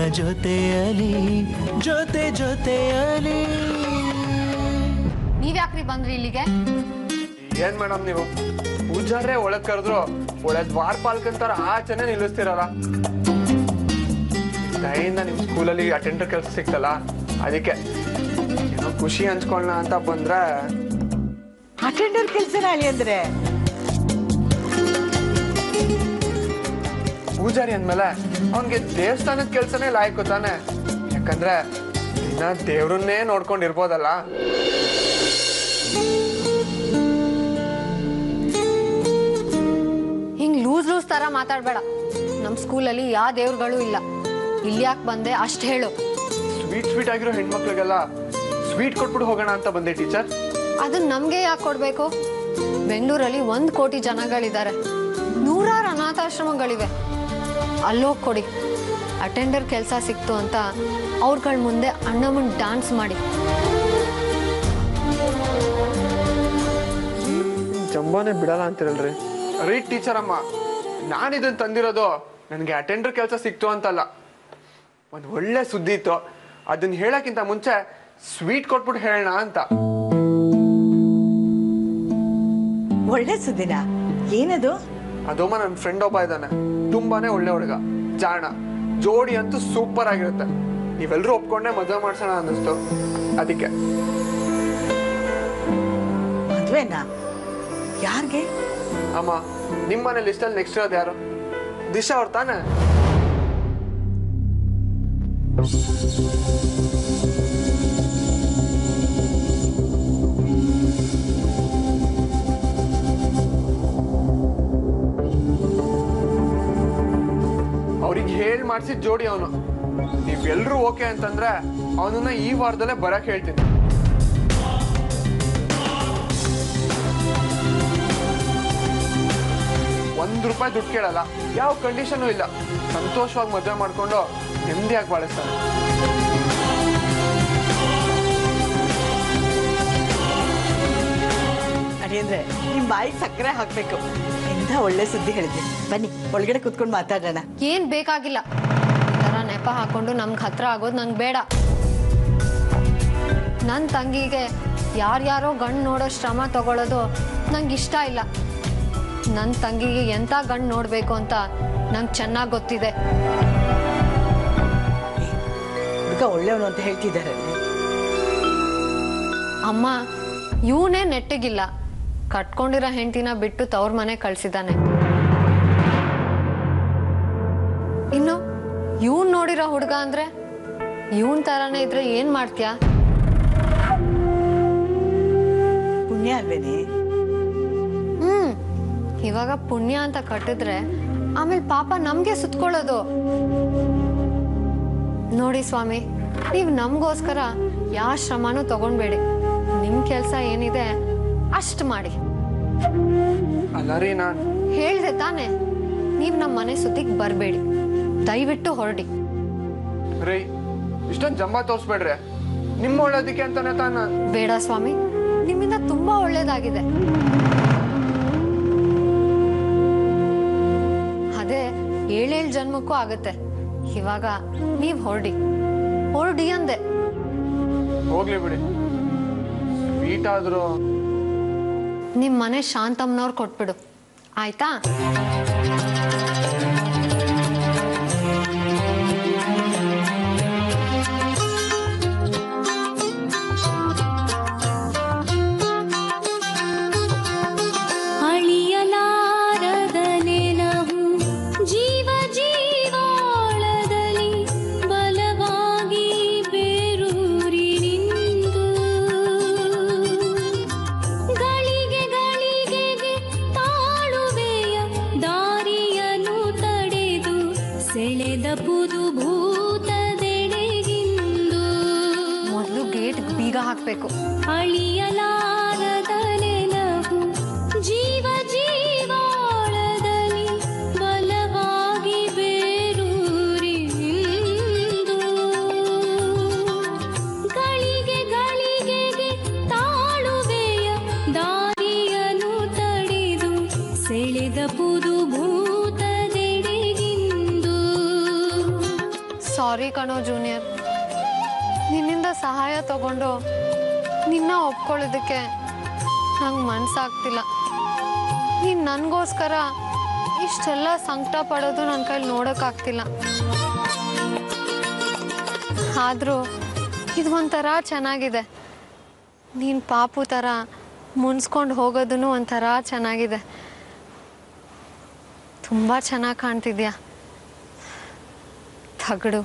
ಜೊತೆಯಲಿ ಜೊತೆ ಜೊತೆಯಲಿ ನೀವ್ಯಾಕ್ರಿ ಬಂದ್ರಿ ಇಲ್ಲಿಗೆ ಏನ್ ಮೇಡಮ್ ನೀವು ಪೂಜಾರ್ರೆ ಒಳಗ್ ಕರೆದ್ರು ಒಳ್ಳೆ ದ್ವಾರಪಾಲ್ಕಂತಾರ ಆಚೆನೆ ನಿಲ್ಲಿಸ್ತಿರಲ್ಲ ದಯಿಂದ ನಿಮ್ ಸ್ಕೂಲಲ್ಲಿ ಅಟೆಂಡರ್ ಕೆಲಸ ಸಿಕ್ತಲ್ಲ ಅದಕ್ಕೆ ಏನೋ ಖುಷಿ ಹಂಚ್ಕೊಳ್ಳೋಣ ಅಂತ ಬಂದ್ರೆ ಅಟೆಂಡರ್ ಕೆಲಸನ ಅಳಿ ಅಂದ್ರೆ ಪೂಜಾರಿ ಅಂದ್ಮೇಲೆ ಅವನ್ಗೆ ದೇವಸ್ಥಾನದ ಕೆಲ್ಸನೇ ಲಾಯ್ಕು ತಾನೆ ಯಾಕಂದ್ರೆ ದಿನ ದೇವ್ರನ್ನೇ ನೋಡ್ಕೊಂಡಿರ್ಬೋದಲ್ಲ ಹಿಂಗ್ ಲೂಸ್ ಲೂಸ್ ತರ ಮಾತಾಡ್ಬೇಡ ನಮ್ ಸ್ಕೂಲಲ್ಲಿ ಯಾವ ದೇವ್ರುಗಳು ಇಲ್ಲ ಇಲ್ಲಿ ಯಾಕೆ ಬಂದೆ ಅಷ್ಟ್ ಹೇಳು ಸ್ವೀಟ್ ಸ್ವೀಟ್ ಆಗಿರೋ ಹೆಣ್ಮಕ್ಳಿಗೆಲ್ಲ ಸ್ವೀಟ್ ಕೊಟ್ಬಿಟ್ಟು ಹೋಗೋಣ ಅಂತ ಬಂದೆ ಟೀಚರ್ ಅದನ್ನ ನಮ್ಗೆ ಯಾಕೆ ಕೊಡ್ಬೇಕು ಬೆಂಗಳೂರಲ್ಲಿ ಒಂದ್ ಕೋಟಿ ಜನಗಳಿದ್ದಾರೆ ನೂರಾರು ಅನಾಥಾಶ್ರಮಗಳಿವೆ ಅಲ್ಲೋಗ್ ಕೊಡಿ ಅಟೆಂಡರ್ ಕೆಲಸ ಸಿಕ್ತು ಅಂತ ಅವ್ರಗಳ ಮುಂದೆ ಅಣ್ಣಮ್ಮನ್ ಡಾನ್ಸ್ ಮಾಡಿ ಜಂಬಾನೆ ಬಿಡಲ್ಲ ಅಂತಿರಲ್ರಿ ರೀ ಟೀಚರ್ ಅಮ್ಮ ನಾನು ಇದನ್ನ ತಂದಿರೋದು ನನಗೆ ಅಟೆಂಡರ್ ಕೆಲಸ ಸಿಕ್ತು ಅಂತಲ್ಲ ಒಂದು ಒಳ್ಳೆ ಸುದ್ದಿ ಇತ್ತು ಅದನ್ನ ಹೇಳಕ್ಕಿಂತ ಮುಂಚೆ ಸ್ವೀಟ್ ಕೊಟ್ಬಿಟ್ಟು ಹೇಳೋಣ ಅಂತ ಒಳ್ಳೆ ಸುದ್ದಿನ ಏನದು ಅದೊಮ್ಮ ನನ್ನ ಫ್ರೆಂಡ್ ಒಬ್ಬ ಇದ್ದಾನೆ ತುಂಬಾನೇ ಒಳ್ಳೆ ಹುಡುಗ ಜಾಣ ಜೋಡಿ ಅಂತೂ ಸೂಪರ್ ಆಗಿರುತ್ತೆ ನೀವೆಲ್ಲರೂ ಒಪ್ಕೊಂಡೆ ಮದುವೆ ಮಾಡ್ಸೋಣ ಅನ್ನಿಸ್ತು ಅದಕ್ಕೆ ಮದ್ವೆನಾ ಯಾರ್ಗೆ ಅಮ್ಮ ನಿಮ್ಮ ಮನೆ ಲಿಸ್ಟಲ್ಲಿ ನೆಕ್ಸ್ಟ್ ಇರೋದು ಯಾರು ದಿಶಾ ಅವ್ರು ತಾನೆ ಅವ್ರಿಗೆ ಹೇಳಿ ಮಾಡಿಸಿದ ಜೋಡಿ ಅವನು ನೀವೆಲ್ಲರೂ ಓಕೆ ಅಂತಂದ್ರೆ ಅವನನ್ನ ಈ ವಾರದಲ್ಲೇ ಬರಕ್ ಹೇಳ್ತೀನಿ ಒಂದ್ ರೂಪಾಯಿ ದುಡ್ಡು ಕೇಳಲ್ಲ ಯಾವ ಕಂಡೀಷನು ಇಲ್ಲ ಸಂತೋಷವಾಗಿ ಮದುವೆ ಮಾಡ್ಕೊಂಡು ನೆಮ್ಮದಿಯಾಗಿ ಬಾಳಿಸ್ತಾನೆ ಅಡಿ ಅಂದ್ರೆ ನಿಮ್ ಬಾಯಿಗೆ ಸಕ್ಕರೆ ಹಾಕ್ಬೇಕು ಎಂತ ಒಳ್ಳೆ ಸುದ್ದಿ ಹೇಳಿದ್ರಿ ಬನ್ನಿ ಒಳಗಡೆ ಕುತ್ಕೊಂಡು ಮಾತಾಡೋಣ ಏನ್ ಬೇಕಾಗಿಲ್ಲ ಈ ತರ ನೆಪ ಹಾಕೊಂಡು ನಮ್ಗೆ ಹತ್ರ ಆಗೋದು ನಂಗೆ ಬೇಡ ನನ್ನ ತಂಗಿಗೆ ಯಾರ್ಯಾರೋ ಗಂಡು ನೋಡೋ ಶ್ರಮ ತಗೊಳ್ಳೋದು ನಂಗೆ ಇಷ್ಟ ಇಲ್ಲ ನನ್ನ ತಂಗಿಗೆ ಎಂಥ ಗಂಡು ನೋಡಬೇಕು ಅಂತ ನಂಗೆ ಚೆನ್ನಾಗಿ ಗೊತ್ತಿದೆ ಹುಡುಗ ಒಳ್ಳೆಯವನು ಅಂತ ಹೇಳ್ತಿದ್ದಾರೆ ಅಮ್ಮ ಇವನೇ ನೆಟ್ಟಿಗಿಲ್ಲ ಕಟ್ಕೊಂಡಿರೋ ಹೆಂಡತಿನ ಬಿಟ್ಟು ತವ್ರ ಮನೆ ಕಳ್ಸಿದಾನೆ ಇನ್ನು ಇವನ್ ನೋಡಿರೋ ಹುಡುಗ ಅಂದ್ರೆ ಇವನ್ ತರಾನೇ ಇದ್ರೆ ಏನ್ ಮಾಡ್ತೀಯಾ ಪುಣ್ಯ ಅಲ್ವೇನೆ ಹ್ಮ್ ಇವಾಗ ಪುಣ್ಯ ಅಂತ ಕಟ್ಟಿದ್ರೆ ಆಮೇಲೆ ಪಾಪ ನಮ್ಗೆ ಸುತ್ಕೊಳ್ಳೋದು ನೋಡಿ ಸ್ವಾಮಿ ನೀವ್ ನಮ್ಗೋಸ್ಕರ ಯಾವ ಶ್ರಮನೂ ತಗೊಂಡ್ಬೇಡಿ ನಿಮ್ ಕೆಲ್ಸ ಏನಿದೆ ಅಷ್ಟ್ ಮಾಡಿ ಅಲ್ಲ ರೀ ನಾನು ಹೇಳ್ದೆ ತಾನೆ ನೀವ್ ನಮ್ಮ ಮನೆ ಸುದ್ದಿಗ್ ಬರ್ಬೇಡಿ ದಯವಿಟ್ಟು ಹೊರಡಿ ರೀ ಇಷ್ಟೊಂದು ಜಂಬ ತೋರಿಸ್ಬೇಡ್ರಿ ನಿಮ್ಮ ಒಳ್ಳೇದಕ್ಕೆ ಅಂತಾನೆ ತಾನ ಬೇಡ ಸ್ವಾಮಿ ನಿಮ್ಮಿಂದ ತುಂಬಾ ಒಳ್ಳೇದಾಗಿದೆ ಅದೇ ಏಳೇಳ್ ಜನ್ಮಕ್ಕೂ ಆಗತ್ತೆ ಇವಾಗ ನೀವ್ ಹೊರಡಿ ಹೊರಡಿ ಅಂದೆ ಹೋಗ್ಲಿ ಬಿಡಿ ಸ್ವೀಟ್ ಆದ್ರೂ ನಿಮ್ ಮನೆ ಶಾಂತಮ್ಮನವ್ರು ಕೊಟ್ಬಿಡು ಆಯ್ತಾ ಅಳಿಯಲಾರದ ನೆನಹು ಜೀವ ಜೀವಾಳದಲ್ಲಿ ಬಲವಾಗಿ ಬೇರೂರಿ ನಿಂದು ಗಳಿಗೆ ಗಳಿಗೆಗೆ ತಾಳುವೆಯ ದಾರಿಯನ್ನು ತಡೆದು ಸೆಳೆದ ಪುದು ಭೂತದೆಡೆಗಿಂದು ಮೊದ್ಲು ಗೇಟ್ ಬೀಗ ಹಾಕ್ಬೇಕು ಅಳಿಯಲಾರದ ನೆನಹು ಜೀವ ಜೀವಾಳದಲ್ಲಿ ಬಲವಾಗಿ ಬೇರೂರಿ ನಿಂದು ಗಳಿಗೆ ಗಳಿಗೆಗೆ ತಾಳುವೆಯ ದಾರಿಯನ್ನು ತಡೆದು ಸೆಳೆದ ಪುದು ಭೂತದೆಡೆಗಿಂದು ಸಾರಿ ಕಣೋ ಜೂನಿಯರ್ ನಿನ್ನಿಂದ ಸಹಾಯ ತಗೊಂಡು ನಿನ್ನ ಒಪ್ಕೊಳ್ಳೋದಕ್ಕೆ ನಂಗೆ ಮನ್ಸಾಗ್ತಿಲ್ಲ ನೀನು ನನಗೋಸ್ಕರ ಇಷ್ಟೆಲ್ಲ ಸಂಕಟ ಪಡೋದು ನನ್ನ ಕೈಲಿ ನೋಡೋಕ್ಕಾಗ್ತಿಲ್ಲ ಆದರೂ ಇದು ಒಂಥರ ಚೆನ್ನಾಗಿದೆ ನೀನು ಪಾಪು ಥರ ಮುನ್ಸ್ಕೊಂಡು ಹೋಗೋದೂ ಒಂಥರ ಚೆನ್ನಾಗಿದೆ ತುಂಬ ಚೆನ್ನಾಗಿ ಕಾಣ್ತಿದ್ಯಾ ತಗಡು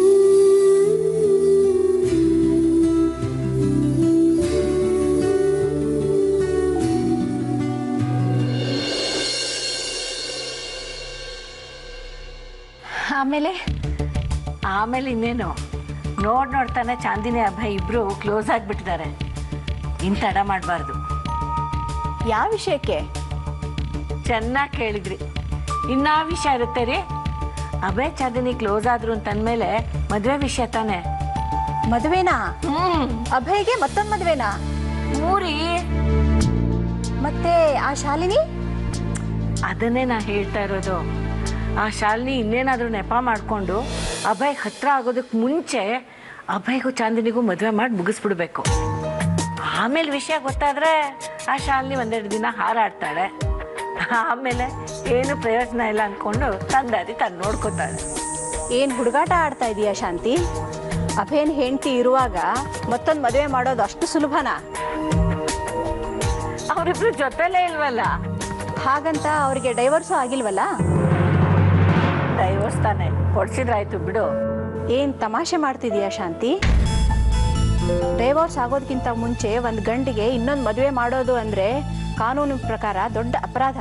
ಆಮೇಲೆ ಆಮೇಲೆ ಇನ್ನೇನು ನೋಡ್ ನೋಡ್ತಾನೆ ಚಾಂದಿನಿ ಅಭಯ್ ಇಬ್ರು ಕ್ಲೋಸ್ ಆಗಿಬಿಟ್ಟಿದ್ದಾರೆ ಇನ್ ತಡ ಮಾಡಬಾರ್ದು ಯಾವ ವಿಷಯಕ್ಕೆ ಚೆನ್ನಾಗಿ ಕೇಳಿದ್ರಿ ಇನ್ನಾ ವಿಷಯ ಇರುತ್ತೆ ರೀ ಅಭಯ್ ಚಾಂದಿನಿ ಕ್ಲೋಸ್ ಆದ್ರು ಅಂತಂದ್ಮೇಲೆ ಮದುವೆ ವಿಷಯ ತಾನೆ ಮದುವೆನಾ ಹ್ಮ್ ಅಭಯ್ಗೆ ಮತ್ತೊಂದು ಮದುವೆನಾ ಮೂರಿ ಮತ್ತೆ ಆ ಶಾಲಿನಿ ಅದನ್ನೇ ನಾ ಹೇಳ್ತಾ ಇರೋದು ಆ ಶಾಲಿನಿ ಇನ್ನೇನಾದ್ರೂ ನೆಪ ಮಾಡಿಕೊಂಡು ಅಭಯ್ ಹತ್ರ ಆಗೋದಕ್ಕೆ ಮುಂಚೆ ಅಭಯ್ಗೂ ಚಾಂದಿನಿಗೂ ಮದುವೆ ಮಾಡಿ ಮುಗಿಸ್ಬಿಡ್ಬೇಕು ಆಮೇಲೆ ವಿಷಯ ಗೊತ್ತಾದ್ರೆ ಆ ಶಾಲಿನಿ ಒಂದೆರಡು ದಿನ ಹಾರಾಡ್ತಾಳೆ ಆಮೇಲೆ ಏನು ಪ್ರಯೋಜನ ಇಲ್ಲ ಅಂದ್ಕೊಂಡು ತಂದಾದಿ ತಾನು ನೋಡ್ಕೋತಾಳೆ ಏನ್ ಹುಡುಗಾಟ ಆಡ್ತಾ ಇದೀಯಾ ಶಾಂತಿ ಅಭಯನ್ ಹೆಂಡತಿ ಇರುವಾಗ ಮತ್ತೊಂದು ಮದುವೆ ಮಾಡೋದು ಅಷ್ಟು ಸುಲಭನಾ ಅವರಿಬ್ರು ಜೊತೆಲೇ ಇಲ್ವಲ್ಲ ಹಾಗಂತ ಅವ್ರಿಗೆ ಡೈವರ್ಸು ಆಗಿಲ್ವಲ್ಲ ಡೈವರ್ಸ್ ತಾನೆ ಕೊಡ್ಸಿದ್ರಾಯ್ತು ಬಿಡು ಏನ್ ತಮಾಷೆ ಮಾಡ್ತಿದೀಯಾ ಶಾಂತಿ ಡೈವೋರ್ಸ್ ಆಗೋದಕ್ಕಿಂತ ಮುಂಚೆ ಒಂದು ಗಂಡಿಗೆ ಇನ್ನೊಂದು ಮದುವೆ ಮಾಡೋದು ಅಂದ್ರೆ ಕಾನೂನು ಪ್ರಕಾರ ದೊಡ್ಡ ಅಪರಾಧ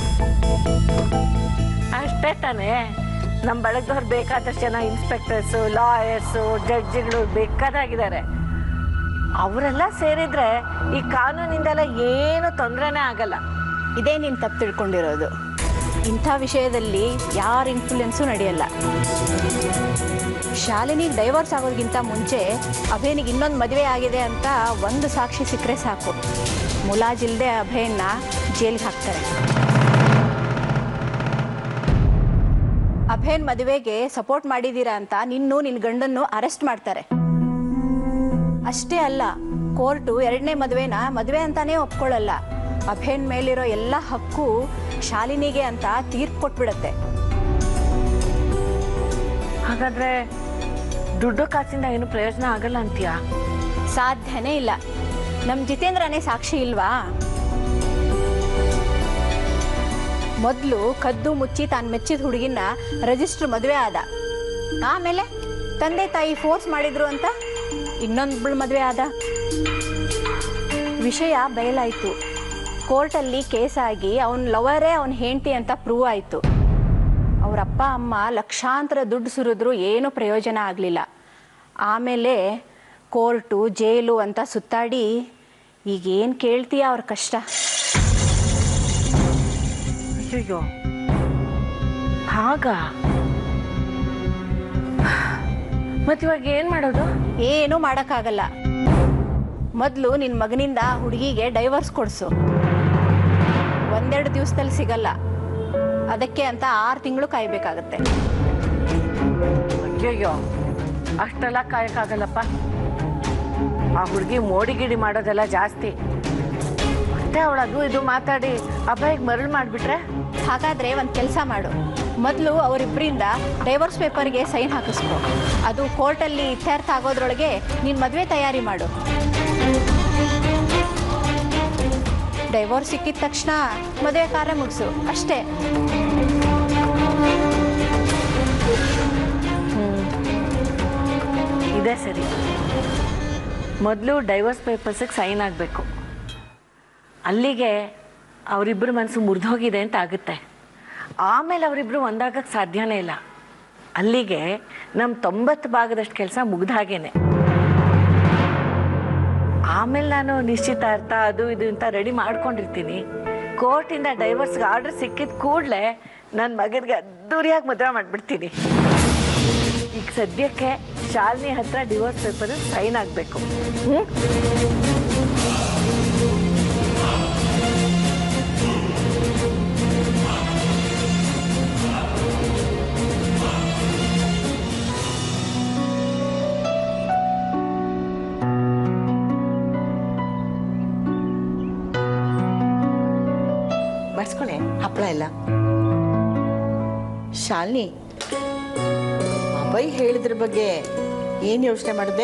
ಅಷ್ಟೇ ತಾನೇ ನಮ್ಮ ಬಳಗದವ್ರು ಬೇಕಾದಷ್ಟು ಜನ ಇನ್ಸ್ಪೆಕ್ಟರ್ಸು ಲಾಯರ್ಸು ಜಡ್ಜಿಗಳು ಬೇಕಾದಾಗಿದ್ದಾರೆ ಅವರೆಲ್ಲ ಸೇರಿದ್ರೆ ಈ ಕಾನೂನಿಂದೆಲ್ಲ ಏನು ತೊಂದರೆನೇ ಆಗಲ್ಲ ಇದೇ ನೀನು ತಪ್ಪು ತಿಳ್ಕೊಂಡಿರೋದು ಇಂಥ ವಿಷಯದಲ್ಲಿ ಯಾರ ಇನ್ಫ್ಲುಯೆನ್ಸು ನಡೆಯಲ್ಲ ಶಾಲಿನಿಗೆ ಡೈವರ್ಸ್ ಆಗೋದಕ್ಕಿಂತ ಮುಂಚೆ ಅಭಯನಿಗೆ ಇನ್ನೊಂದು ಮದುವೆ ಆಗಿದೆ ಅಂತ ಒಂದು ಸಾಕ್ಷಿ ಸಿಕ್ಕರೆ ಸಾಕು ಮುಲಾಜಿಲ್ದೆ ಅಭಯನ್ನ ಜೈಲಿಗೆ ಹಾಕ್ತಾರೆ ಅಭಯನ್ ಮದುವೆಗೆ ಸಪೋರ್ಟ್ ಮಾಡಿದ್ದೀರಾ ಅಂತ ನಿನ್ನೂ ನಿನ್ನ ಗಂಡನ್ನು ಅರೆಸ್ಟ್ ಮಾಡ್ತಾರೆ ಅಷ್ಟೇ ಅಲ್ಲ ಕೋರ್ಟು ಎರಡನೇ ಮದುವೆನ ಮದುವೆ ಅಂತಾನೇ ಒಪ್ಕೊಳ್ಳಲ್ಲ ಅಭಯನ್ ಮೇಲಿರೋ ಎಲ್ಲ ಹಕ್ಕು ಶಾಲಿನಿಗೆ ಅಂತ ತೀರ್ಪು ಕೊಟ್ಬಿಡತ್ತೆ ಹಾಗಾದ್ರೆ ದುಡ್ಡು ಕಾಸಿಂದ ಏನು ಪ್ರಯೋಜನ ಆಗಲ್ಲ ಅಂತೀಯಾ ಸಾಧ್ಯನೇ ಇಲ್ಲ ನಮ್ಮ ಜಿತೇಂದ್ರನೇ ಸಾಕ್ಷಿ ಇಲ್ವಾ ಮೊದಲು ಕದ್ದು ಮುಚ್ಚಿ ತಾನು ಮೆಚ್ಚಿದ ಹುಡುಗಿನ ರಿಜಿಸ್ಟರ್ ಮದುವೆ ಆದ ಆಮೇಲೆ ತಂದೆ ತಾಯಿ ಫೋರ್ಸ್ ಮಾಡಿದ್ರು ಅಂತ ಇನ್ನೊಂದು ಮದುವೆ ಆದ ವಿಷಯ ಬಯಲಾಯಿತು ಕೋರ್ಟಲ್ಲಿ ಕೇಸ್ ಆಗಿ ಅವನ ಲವರೇ ಅವನ ಹೆಂಡತಿ ಅಂತ ಪ್ರೂವ್ ಆಯಿತು ಅವ್ರ ಅಪ್ಪ ಅಮ್ಮ ಲಕ್ಷಾಂತರ ದುಡ್ಡು ಸುರಿದ್ರು ಏನೂ ಪ್ರಯೋಜನ ಆಗಲಿಲ್ಲ ಆಮೇಲೆ ಕೋರ್ಟು ಜೈಲು ಅಂತ ಸುತ್ತಾಡಿ ಈಗೇನು ಕೇಳ್ತೀಯ ಅವ್ರ ಕಷ್ಟ ಅಯ್ಯೋ ಹಾಗ ಮತ್ತೆ ಇವಾಗ ಏನ್ ಮಾಡೋದು ಏನೂ ಮಾಡೋಕ್ಕಾಗಲ್ಲ ಮೊದಲು ನಿನ್ನ ಮಗನಿಂದ ಆ ಹುಡುಗಿಗೆ ಡೈವರ್ಸ್ ಕೊಡಿಸು ಒಂದೆರಡು ದಿವಸದಲ್ಲಿ ಸಿಗಲ್ಲ ಅದಕ್ಕೆ ಅಂತ ಆರು ತಿಂಗಳು ಕಾಯಬೇಕಾಗತ್ತೆ ಅಯ್ಯಯ್ಯೋ ಅಷ್ಟೆಲ್ಲ ಕಾಯಕ್ಕಾಗಲ್ಲಪ್ಪ ಆ ಹುಡುಗಿ ಮೋಡಿ ಗಿಡಿ ಮಾಡೋದೆಲ್ಲ ಜಾಸ್ತಿ ಮತ್ತೆ ಅವಳು ಅದು ಇದು ಮಾತಾಡಿ ಅಭಯಗ್ ಮರಳು ಮಾಡಿಬಿಟ್ರೆ ಹಾಗಾದ್ರೆ ಒಂದು ಕೆಲಸ ಮಾಡು ಮೊದಲು ಅವರಿಬ್ಬರಿಂದ ಡೈವರ್ಸ್ ಪೇಪರ್ಗೆ ಸೈನ್ ಹಾಕಿಸ್ಕೊ ಅದು ಕೋರ್ಟಲ್ಲಿ ಇತ್ಯರ್ಥ ಆಗೋದ್ರೊಳಗೆ ನೀನು ಮದುವೆ ತಯಾರಿ ಮಾಡು ಡೈವೋರ್ಸ್ ಸಿಕ್ಕಿದ ತಕ್ಷಣ ಮದುವೆ ಕಾರ್ಯ ಮುಗಿಸು ಅಷ್ಟೇ ಇದೇ ಸರಿ ಮೊದಲು ಡೈವರ್ಸ್ ಪೇಪರ್ಸಿಗೆ ಸೈನ್ ಆಗಬೇಕು ಅಲ್ಲಿಗೆ ಅವರಿಬ್ಬರು ಮನಸ್ಸು ಮುರಿದೋಗಿದೆ ಅಂತ ಆಗುತ್ತೆ ಆಮೇಲೆ ಅವರಿಬ್ಬರು ಒಂದಾಗಕ್ಕೆ ಸಾಧ್ಯನೇ ಇಲ್ಲ ಅಲ್ಲಿಗೆ ನಮ್ಮ ತೊಂಬತ್ತು ಭಾಗದಷ್ಟು ಕೆಲಸ ಮುಗ್ದ ಹಾಗೇನೆ ಆಮೇಲೆ ನಾನು ನಿಶ್ಚಿತಾರ್ಥ ಅದು ಇದು ಅಂತ ರೆಡಿ ಮಾಡ್ಕೊಂಡಿರ್ತೀನಿ ಕೋರ್ಟಿಂದ ಡೈವರ್ಸ್ಗೆ ಆರ್ಡರ್ ಸಿಕ್ಕಿದ ಕೂಡಲೇ ನನ್ನ ಮಗನಿಗೆ ಅದ್ದೂರಿಯಾಗಿ ಮದುವೆ ಮಾಡಿಬಿಡ್ತೀನಿ ಈಗ ಸದ್ಯಕ್ಕೆ ಶಾಲಿನಿ ಹತ್ರ ಡಿವೋರ್ಸ್ ಪೇಪರ್ ಸೈನ್ ಆಗಬೇಕು ಹ್ಞೂ ಹಪ್ಪಳ ಇಲ್ಲ ಶಾಲಿನಿ ಅಭಯ್ ಹೇಳಿದ್ರ ಬಗ್ಗೆ ಏನು ಯೋಚನೆ ಮಾಡಿದೆ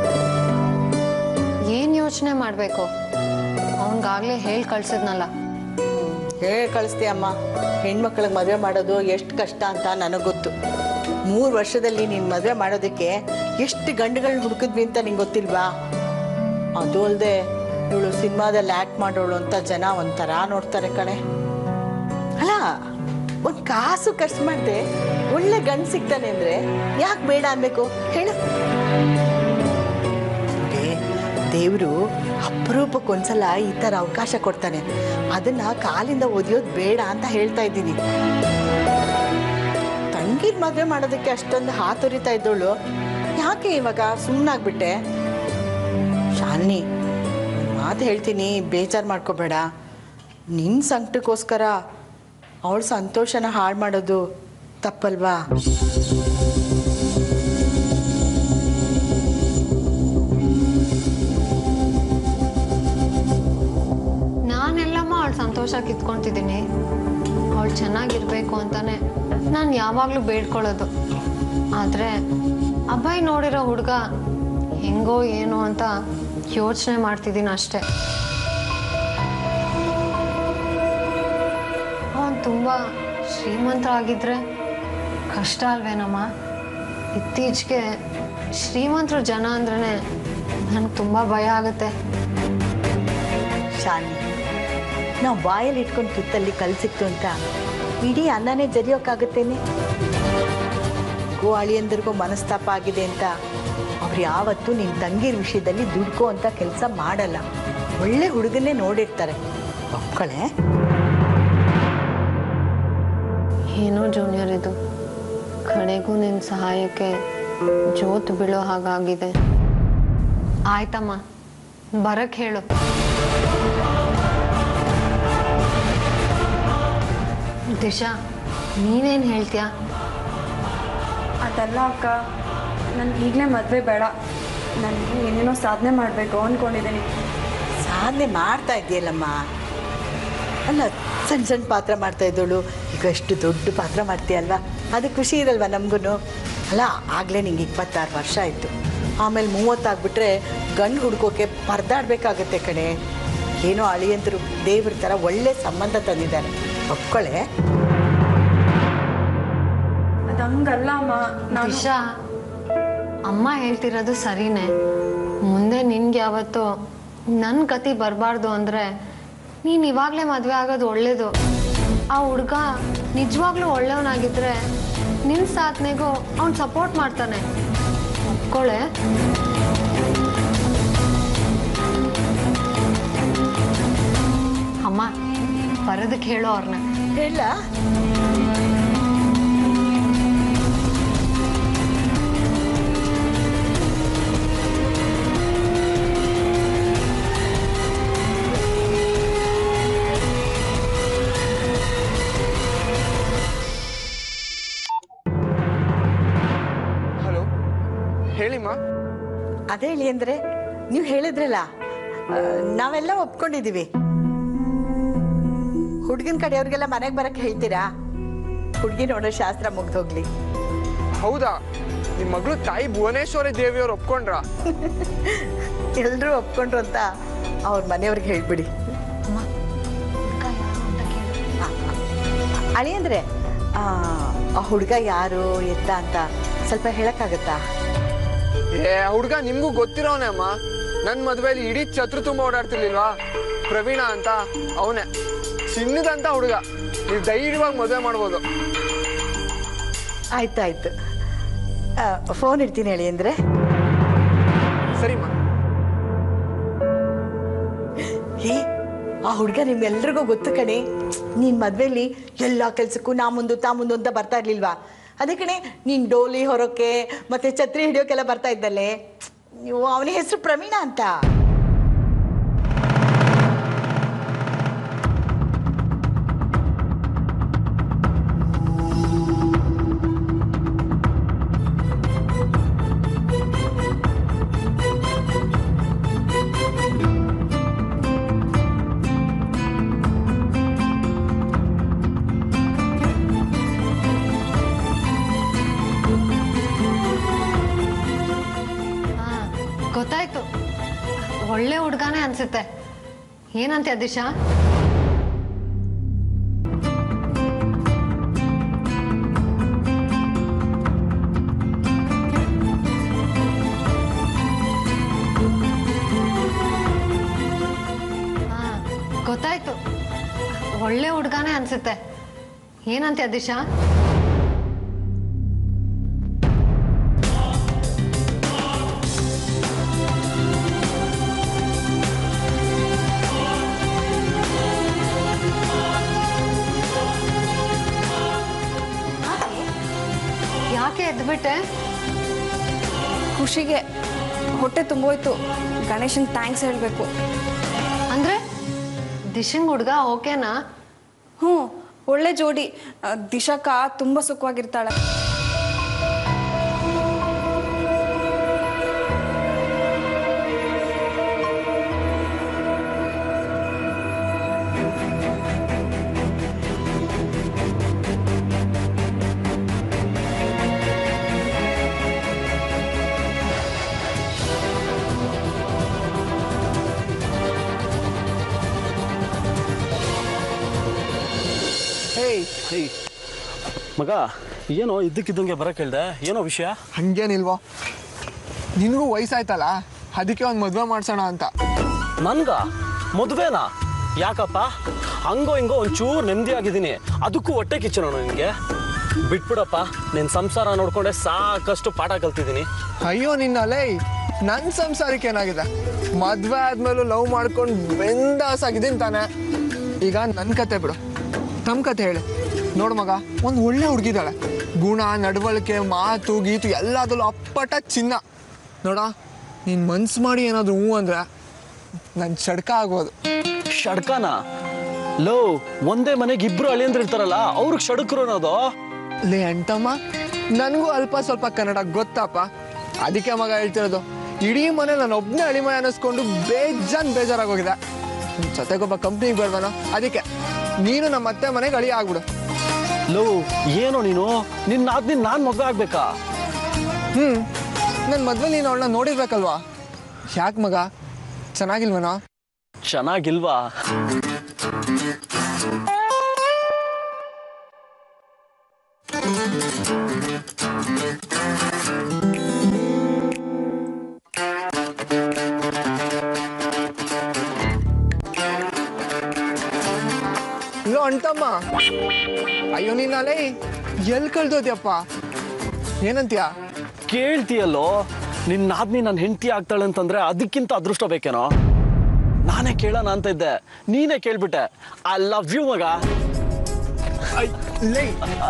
ಏನ್ ಯೋಚನೆ ಮಾಡ್ಬೇಕು ಅವನ್ಗಾಗ್ಲೇ ಹೇಳಿ ಕಳ್ಸಿದ್ನಲ್ಲ ಹೇಳಿ ಕಳಿಸ್ತೀಯಮ್ಮ ಹೆಣ್ಮಕ್ಳಿಗೆ ಮದುವೆ ಮಾಡೋದು ಎಷ್ಟು ಕಷ್ಟ ಅಂತ ನನಗೆ ಗೊತ್ತು ಮೂರು ವರ್ಷದಲ್ಲಿ ನೀನು ಮದುವೆ ಮಾಡೋದಕ್ಕೆ ಎಷ್ಟು ಗಂಡುಗಳನ್ನ ಹುಡುಕಿದ್ವಿ ಅಂತ ನಿಂಗೆ ಗೊತ್ತಿಲ್ವಾ ಅದು ಅಲ್ಲದೆ ಇವಳು ಸಿನಿಮಾದಲ್ಲಿ ಆ್ಯಕ್ಟ್ ಮಾಡೋಳು ಅಂತ ಜನ ಒಂಥರ ನೋಡ್ತಾರೆ ಕಣೆ ಅಲ್ಲ ಒಂದು ಕಾಸು ಖರ್ಚು ಮಾಡಿದೆ ಒಳ್ಳೆ ಗಂಡು ಸಿಗ್ತಾನೆ ಅಂದರೆ ಯಾಕೆ ಬೇಡ ಅನ್ಬೇಕು ಹೇಳು ದೇವರು ಅಪರೂಪಕ್ಕೊಂದ್ಸಲ ಈ ಥರ ಅವಕಾಶ ಕೊಡ್ತಾನೆ ಅದನ್ನ ಕಾಲಿಂದ ಒದಿಯೋದು ಬೇಡ ಅಂತ ಹೇಳ್ತಾ ಇದ್ದೀನಿ ತಂಗಿರ್ ಮದುವೆ ಮಾಡೋದಕ್ಕೆ ಅಷ್ಟೊಂದು ಹಾತೊರಿತಾ ಇದ್ದವಳು ಯಾಕೆ ಇವಾಗ ಸುಮ್ಮನಾಗ್ಬಿಟ್ಟೆ ಶಾಲಿನಿ ಒಂದ್ ಮಾತು ಹೇಳ್ತೀನಿ ಬೇಜಾರು ಮಾಡ್ಕೋಬೇಡ ನಿನ್ನ ಸಂಕಟಕ್ಕೋಸ್ಕರ ಅವಳ ಸಂತೋಷನ ಹಾಳು ಮಾಡೋದು ತಪ್ಪಲ್ವಾ ನಾನೆಲ್ಲಮ್ಮ ಅವಳ ಸಂತೋಷ ಕಿತ್ಕೊಂತಿದ್ದೀನಿ ಅವಳು ಚೆನ್ನಾಗಿರ್ಬೇಕು ಅಂತಾನೆ ನಾನು ಯಾವಾಗಲೂ ಬೇಡ್ಕೊಳ್ಳೋದು ಆದರೆ ಅಬ್ಬಾಯಿ ನೋಡಿರೋ ಹುಡುಗ ಹೆಂಗೋ ಏನೋ ಅಂತ ಯೋಚನೆ ಮಾಡ್ತಿದ್ದೀನಿ ಅಷ್ಟೆ ಅವನು ತುಂಬ ಶ್ರೀಮಂತರಾಗಿದ್ರೆ ಕಷ್ಟ ಅಲ್ವೇನಮ್ಮ ಇತ್ತೀಚೆಗೆ ಶ್ರೀಮಂತರು ಜನ ಅಂದ್ರೆ ನನಗೆ ತುಂಬ ಭಯ ಆಗುತ್ತೆ ಶಾಲಿನಿ ನಾವು ಬಾಯಲ್ಲಿ ಇಟ್ಕೊಂಡು ತುತ್ತಲ್ಲಿ ಕಲ್ ಸಿಕ್ತು ಅಂತ ಇಡೀ ಅನ್ನನೇ ಜರಿಯೋಕ್ಕಾಗುತ್ತೇನೆ ಗೋ ಅಳಿಯಂದ್ರಿಗೂ ಮನಸ್ತಾಪ ಆಗಿದೆ ಅಂತ ಅವ್ರು ಯಾವತ್ತೂ ನಿನ್ನ ತಂಗಿರ ವಿಷಯದಲ್ಲಿ ದುಡ್ಕೋ ಅಂತ ಕೆಲಸ ಮಾಡಲ್ಲ ಒಳ್ಳೆ ಹುಡುಗನ್ನೇ ನೋಡಿರ್ತಾರೆ ಒಪ್ಕಳೆ ಏನೋ ಜೂನಿಯರ್ ಇದು ಕಡೆಗೂ ನಿನ್ನ ಸಹಾಯಕ್ಕೆ ಜೋತ್ ಬೀಳೋ ಹಾಗಾಗಿದೆ ಆಯ್ತಮ್ಮ ಬರಕ್ ಹೇಳು ದಿಶಾ ನೀನೇನು ಹೇಳ್ತೀಯಾ ಅದಲ್ಲ ಅಕ್ಕ ನನ್ಗೆ ಈಗಲೇ ಮದುವೆ ಬೇಡ ನನಗೆ ಏನೇನೋ ಸಾಧನೆ ಮಾಡಬೇಕು ಅಂದ್ಕೊಂಡಿದ್ದೀನಿ ಸಾಧನೆ ಮಾಡ್ತಾ ಇದೆಯಲ್ಲಮ್ಮ ಅಲ್ಲ ಸಣ್ಣ ಸಣ್ಣ ಪಾತ್ರ ಮಾಡ್ತಾ ಇದ್ದೋಳು ಈಗ ಎಷ್ಟು ದೊಡ್ಡ ಪಾತ್ರ ಮಾಡ್ತೀಯಲ್ವಾ ಅದು ಖುಷಿ ಇರಲ್ವಾ ನಮಗೂ ಅಲ್ಲ ಆಗಲೇ ನಿಂಗೆ ಇಪ್ಪತ್ತಾರು ವರ್ಷ ಆಯಿತು ಆಮೇಲೆ ಮೂವತ್ತಾಗ್ಬಿಟ್ರೆ ಗಂಡು ಹುಡ್ಕೋಕೆ ಪರದಾಡ್ಬೇಕಾಗತ್ತೆ ಕಣೆ ಏನೋ ಅಳಿಯಂತರು ದೇವ್ರ ಥರ ಒಳ್ಳೆ ಸಂಬಂಧ ತಂದಿದ್ದಾರೆ ಒಪ್ಕೊಳ್ಳೆ ಅದು ಹಂಗಲ್ಲ ಅಮ್ಮ ನಾನು ದಿಶಾ ಅಮ್ಮ ಹೇಳ್ತಿರೋದು ಸರಿನೇ ಮುಂದೆ ನಿನ್ಗೆ ಯಾವತ್ತು ನನ್ನ ಗತಿ ಬರಬಾರ್ದು ಅಂದರೆ ನೀನು ಇವಾಗಲೇ ಮದುವೆ ಆಗೋದು ಒಳ್ಳೇದು ಆ ಹುಡುಗ ನಿಜವಾಗ್ಲೂ ಒಳ್ಳೆಯವನಾಗಿದ್ರೆ ನಿನ್ನ ಸಾಧನೆಗೂ ಅವ್ನು ಸಪೋರ್ಟ್ ಮಾಡ್ತಾನೆ ಒಪ್ಕೊಳ್ಳೆ ಅಮ್ಮ ಬರೋದಕ್ಕೆ ಹೇಳೋ ಅವ್ರನ್ನ ಹೇಳ ಹಲೋ ಹೇಳಿಮ್ಮ ಅದೇ ಹೇಳಿ ಅಂದರೆ ನೀವು ಹೇಳಿದ್ರಲ್ಲ ಆ, ನಾವೆಲ್ಲ ಒಪ್ಕೊಂಡಿದ್ದೀವಿ ಹುಡುಗನ ಕಡೆಯವ್ರಿಗೆಲ್ಲ ಮನೆಗೆ ಬರಕ್ಕೆ ಹೇಳ್ತೀರಾ ಹುಡುಗಿ ನೋಡೋ ಶಾಸ್ತ್ರ ಮುಗ್ದೋಗ್ಲಿ ಹೌದಾ ನಿಮ್ಮ ಮಗಳು ತಾಯಿ ಭುವನೇಶ್ವರಿ ದೇವಿಯವ್ರು ಒಪ್ಕೊಂಡ್ರಾ ಎಲ್ಲರೂ ಒಪ್ಕೊಂಡ್ರು ಅಂತ ಅವ್ರ ಮನೆಯವ್ರಿಗೆ ಹೇಳ್ಬಿಡಿ ಅಳಿ ಅಂದರೆ ಆ ಹುಡುಗ ಯಾರು ಎತ್ತ ಅಂತ ಸ್ವಲ್ಪ ಹೇಳಕ್ಕಾಗತ್ತಾ ಏ ಹುಡ್ಗ ನಿಮ್ಗೂ ಗೊತ್ತಿರೋನೆ ಅಮ್ಮ ನನ್ ಮದ್ವೆಲಿ ಇಡೀ ಛತ್ರ ತುಂಬ ಓಡಾಡ್ತಿರ್ಲಿಲ್ವಾ ಪ್ರವೀಣ ಅಂತ ಅವನೇ ಚಿನ್ನದಂತ ಹುಡುಗ ನೀವು ಧೈರ್ಯವಾಗಿ ಮದುವೆ ಮಾಡ್ಬೋದು ಆಯ್ತಾಯ್ತು ಫೋನ್ ಇಡ್ತೀನಿ ಹೇಳಿ ಅಂದರೆ ಸರಿಮ್ಮ ಏ ಆ ಹುಡುಗ ನಿಮ್ಮೆಲ್ರಿಗೂ ಗೊತ್ತು ಕಣೆ ನೀನ್ ಮದ್ವೆಲಿ ಎಲ್ಲ ಕೆಲ್ಸಕ್ಕೂ ನಾ ಮುಂದು ತಾ ಮುಂದು ಅಂತ ಬರ್ತಾ ಇರ್ಲಿಲ್ವಾ ಅದೇ ಕಣೆ ನೀನ್ ಡೋಲಿ ಹೊರೋಕೆ ಮತ್ತೆ ಛತ್ರಿ ಹಿಡಿಯೋಕೆಲ್ಲ ಬರ್ತಾ ಇದ್ದಲ್ಲೇ ನೀವು ಅವನ ಹೆಸರು ಪ್ರವೀಣ ಅಂತ ಒಳ್ಳೆ ಹುಡ್ಗಾನೇ ಅನ್ಸುತ್ತೆ ಏನಂತೆ ದಿಶಾ ಹಾ ಗೊತ್ತಾಯ್ತು ಒಳ್ಳೆ ಹುಡ್ಗಾನೇ ಅನ್ಸುತ್ತೆ ಏನಂತೆ ದಿಶಾ ಯಾಕೆ ಎದ್ಬಿಟ್ಟೆ ಖುಷಿಗೆ ಹೊಟ್ಟೆ ತುಂಬೋಯ್ತು ಗಣೇಶನ್ ಥ್ಯಾಂಕ್ಸ್ ಹೇಳಬೇಕು ಅಂದ್ರೆ ದಿಶಂಗ್ ಹುಡ್ಗ ಓಕೆನಾ ಹ್ಞೂ ಒಳ್ಳೆ ಜೋಡಿ ಆ, ದಿಶಾಕ ತುಂಬ ಸುಖವಾಗಿರ್ತಾಳೆ ಹೇಯ್ ಹೇಯ್ ಮಗ ಏನೋ ಇದ್ದಕ್ಕಿದ್ದಂಗೆ ಬರಕ್ಕೆ ಹೇಳ್ದೆ ಏನೋ ವಿಷಯ ಹಂಗೇನಿಲ್ವೋ ನಿನಗೂ ವಯಸ್ಸಾಯ್ತಲ್ಲ ಅದಕ್ಕೆ ಒಂದು ಮದುವೆ ಮಾಡ್ಸೋಣ ಅಂತ ನನ್ಗ ಮದುವೆನಾ ಯಾಕಪ್ಪ ಹಂಗೋ ಹಿಂಗೋ ಒಂಚೂರು ನೆಮ್ಮದಿ ಆಗಿದ್ದೀನಿ ಅದಕ್ಕೂ ಹೊಟ್ಟೆ ಕಿಚ್ಚನ ನಿನಗೆ ಬಿಟ್ಬಿಡಪ್ಪ ನಿನ್ನ ಸಂಸಾರ ನೋಡ್ಕೊಂಡೆ ಸಾಕಷ್ಟು ಪಾಠ ಕಲ್ತಿದ್ದೀನಿ ಅಯ್ಯೋ ನಿನ್ನಲೇ ನನ್ನ ಸಂಸಾರಕ್ಕೆ ಏನಾಗಿದೆ ಮದ್ವೆ ಆದ್ಮೇಲೂ ಲವ್ ಮಾಡ್ಕೊಂಡು ಬೆಂದಾಸ್ ಆಗಿದ್ದೀನಿ ತಾನೆ ಈಗ ನನ್ನ ಕತೆ ಬಿಡು ತಮ್ಮ ಕತೆ ಹೇಳಿ ನೋಡು ಮಗ ಒಂದು ಒಳ್ಳೆ ಹುಡುಗಿದಾಳೆ ಗುಣ ನಡವಳಿಕೆ ಮಾತು ಗೀತು ಎಲ್ಲದರಲ್ಲೂ ಅಪ್ಪಟ ಚಿನ್ನ ನೋಡ ನೀನು ಮನ್ಸು ಮಾಡಿ ಏನಾದರೂ ಹ್ಞೂ ಅಂದ್ರೆ ನನ್ನ ಚಡ್ಕ ಆಗೋದು ಷಡ್ಕನ ಲೋ ಒಂದೇ ಮನೆಗೆ ಇಬ್ರು ಅಳಿಯಂದ್ರ ಇರ್ತಾರಲ್ಲ ಅವ್ರಿಗೆ ಷಡ್ಕರು ಅನ್ನೋದು ಲೇ ಅಂಟಮ್ಮ ನನಗೂ ಅಲ್ಪ ಸ್ವಲ್ಪ ಕನ್ನಡ ಗೊತ್ತಪ್ಪ ಅದಕ್ಕೆ ಮಗ ಹೇಳ್ತಿರೋದು ಇಡೀ ಮನೆ ನಾನು ಒಬ್ಬನೇ ಅಳಿಮಯ ಅನ್ನಿಸ್ಕೊಂಡು ಬೇಜಾನ್ ಬೇಜಾರಾಗೋಗಿದೆ ನಿಮ್ ಜೊತೆಗೊಬ್ಬ ಕಂಪ್ನಿಗೆ ಬೇಡವನೋ ಅದಕ್ಕೆ ನೀನು ನಮ್ಮ ಅತ್ತೆ ಮನೆಗೆ ಅಳಿ ಆಗ್ಬಿಡು ಲೋ ಏನೋ ನೀನು ನಿನ್ನ ಆದ್ನಿನ್ ನಾನು ಮದುವೆ ಆಗ್ಬೇಕಾ ಹ್ಞೂ ನನ್ನ ಮದ್ವೆ ನೀನು ಅವಳನ್ನ ನೋಡಿರ್ಬೇಕಲ್ವಾ ಯಾಕೆ ಮಗ ಚೆನ್ನಾಗಿಲ್ವನೋ ಚೆನ್ನಾಗಿಲ್ವಾ ಇಲ್ಲೋ ಅಂಟಮ್ಮ ಅಯ್ಯೋ ನೀನಲ್ಲೇ ಎಲ್ಲಿ ಕಳ್ದೋದ್ಯಪ್ಪ ಏನಂತೀಯ ಕೇಳ್ತೀಯಲ್ಲೋ ನಿನ್ನ ನಾದ್ನಿ ನನ್ನ ಹೆಂಡತಿ ಆಗ್ತಾಳೆ ಅಂತಂದ್ರೆ ಅದಕ್ಕಿಂತ ಅದೃಷ್ಟ ಬೇಕೇನೋ ನಾನೇ ಕೇಳೋಣ ಅಂತ ಇದ್ದೆ ನೀನೇ ಕೇಳ್ಬಿಟ್ಟೆ ಐ ಲವ್ ಯು ಮಗ ಐ- ಲೇ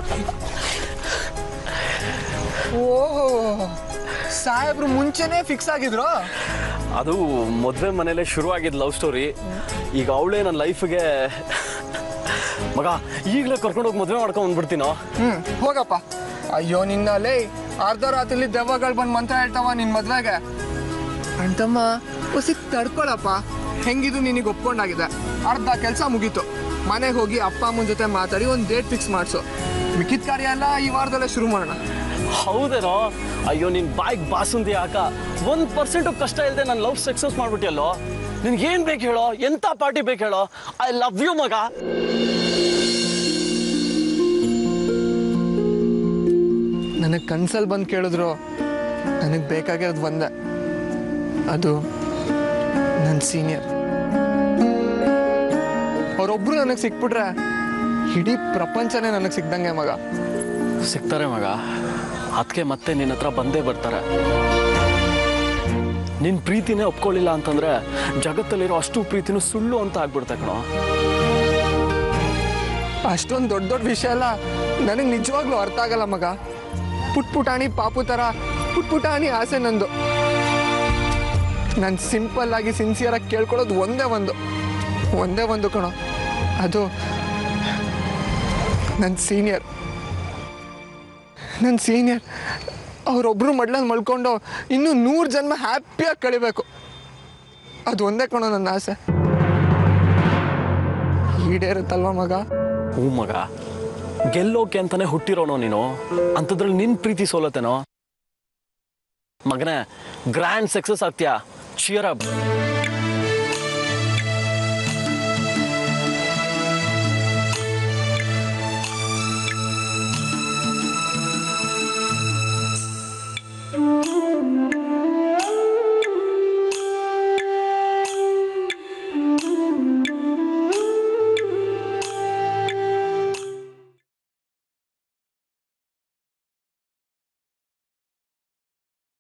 ಓಹೋ ಸಾಹೇಬ್ರು ಮುಂಚೆನೆ ಫಿಕ್ಸ್ ಆಗಿದ್ರು ಅದು ಮದುವೆ ಮನೇಲೆ ಶುರುವಾಗಿದ್ದು ಲವ್ ಸ್ಟೋರಿ ಈಗ ಅವಳೇ ನನ್ನ ಲೈಫ್ಗೆ ಮಗ ಈಗಲೇ ಕರ್ಕೊಂಡೋಗಿ ಮದುವೆ ಮಾಡ್ಕೊಂಡ್ ಬಂದ್ಬಿಡ್ತೀನೋ ಹ್ಮ್ ಹೋಗಪ್ಪ ಅಯ್ಯೋ ನಿನ್ನ ಲೇ ಅರ್ಧ ರಾತ್ರಿಲಿ ದೆವ್ವಗಳು ಬಂದು ಮಂತ್ರ ಹೇಳ್ತಾವ ನಿನ್ ಮದ್ವೆಗೆ ಅಂಟಮ್ಮ ಹೊಸಿ ತಡ್ಕೊಳಪ್ಪ ಹೆಂಗಿದು ನಿನಗೆ ಒಪ್ಕೊಂಡಾಗಿದೆ ಅರ್ಧ ಕೆಲಸ ಮುಗೀತು ಮನೆಗೆ ಹೋಗಿ ಅಪ್ಪ ಅಮ್ಮನ ಜೊತೆ ಮಾತಾಡಿ ಒಂದು ಡೇಟ್ ಫಿಕ್ಸ್ ಮಾಡಿಸು ಮಿಕ್ಕಿದ ಕಾರ್ಯ ಎಲ್ಲ ಈ ವಾರದಲ್ಲೇ ಶುರು ಮಾಡೋಣ ಹೌದೇನೋ ಅಯ್ಯೋ ನಿನ್ ಬಾಯ್ಗೆ ಬಾಸುಂದಿ ಹಾಕ ಒಂದ್ ಪರ್ಸೆಂಟು ಕಷ್ಟ ಇಲ್ಲದೆ ನನ್ನ ಲವ್ ಸಕ್ಸಸ್ ಮಾಡ್ಬಿಟ್ಟಿಯಲ್ಲೋ ನಿನ್ಗೆ ಏನ್ ಬೇಕು ಹೇಳೋ ಎಂತ ಪಾರ್ಟಿ ಬೇಕು ಹೇಳೋ ಐ ಲವ್ ಯು ಮಗ ನನಗೆ ಕನ್ಸಲ್ಲಿ ಬಂದು ಕೇಳಿದ್ರು ನನಗೆ ಬೇಕಾಗಿರೋದು ಒಂದೇ ಅದು ನನ್ನ ಸೀನಿಯರ್ ಅವರೊಬ್ರು ನನಗೆ ಸಿಕ್ಬಿಟ್ರೆ ಇಡೀ ಪ್ರಪಂಚನೇ ನನಗೆ ಸಿಕ್ದಂಗೆ ಮಗ ಸಿಗ್ತಾರೆ ಮಗ ಅದಕ್ಕೆ ಮತ್ತೆ ನಿನ್ನ ಹತ್ರ ಬಂದೇ ಬರ್ತಾರೆ ನಿನ್ ಪ್ರೀತಿನೇ ಒಪ್ಕೊಳ್ಳಿಲ್ಲ ಅಂತಂದ್ರೆ ಜಗತ್ತಲ್ಲಿರೋ ಅಷ್ಟು ಪ್ರೀತಿನೂ ಸುಳ್ಳು ಅಂತ ಆಗ್ಬಿಡ್ತೆ ಕಣೋ ಅಷ್ಟೊಂದು ದೊಡ್ಡ ದೊಡ್ಡ ವಿಷಯ ಎಲ್ಲ ನನಗೆ ನಿಜವಾಗ್ಲೂ ಅರ್ಥ ಆಗಲ್ಲ ಮಗ ಪುಟ್ ಪುಟಾಣಿ ಪಾಪು ಥರ ಪುಟ್ ಪುಟಾಣಿ ಆಸೆ ನಂದು ನಾನು ಸಿಂಪಲ್ ಆಗಿ ಸಿನ್ಸಿಯರ್ ಆಗಿ ಕೇಳ್ಕೊಳ್ಳೋದು ಒಂದೇ ಒಂದು ಒಂದೇ ಒಂದು ಕಣೋ ಅದು ನನ್ನ ಸೀನಿಯರ್ ನನ್ನ ಸೀನಿಯರ್ ಅವರೊಬ್ರು ಮಡ್ಲಲ್ಲಿ ಮಲ್ಕೊಂಡು ಇನ್ನೂ ನೂರು ಜನ್ಮ ಹ್ಯಾಪಿಯಾಗಿ ಕಳಿಬೇಕು ಅದು ಒಂದೇ ಕಣೋ ನನ್ನ ಆಸೆ ಈಡೇರುತ್ತಲ್ವ ಮಗ ಹ್ಞೂ ಮಗ ಗೆಲ್ಲೋಕೆ ಅಂತಾನೆ ಹುಟ್ಟಿರೋನೋ ನೀನು ಅಂಥದ್ರಲ್ಲಿ ನಿನ್ ಪ್ರೀತಿ ಸೋಲತ್ತೇನೋ ಮಗನೇ ಗ್ರ್ಯಾಂಡ್ ಸಕ್ಸಸ್ ಆಗ್ತೀಯಾ ಚಿಯರ್ ಅಪ್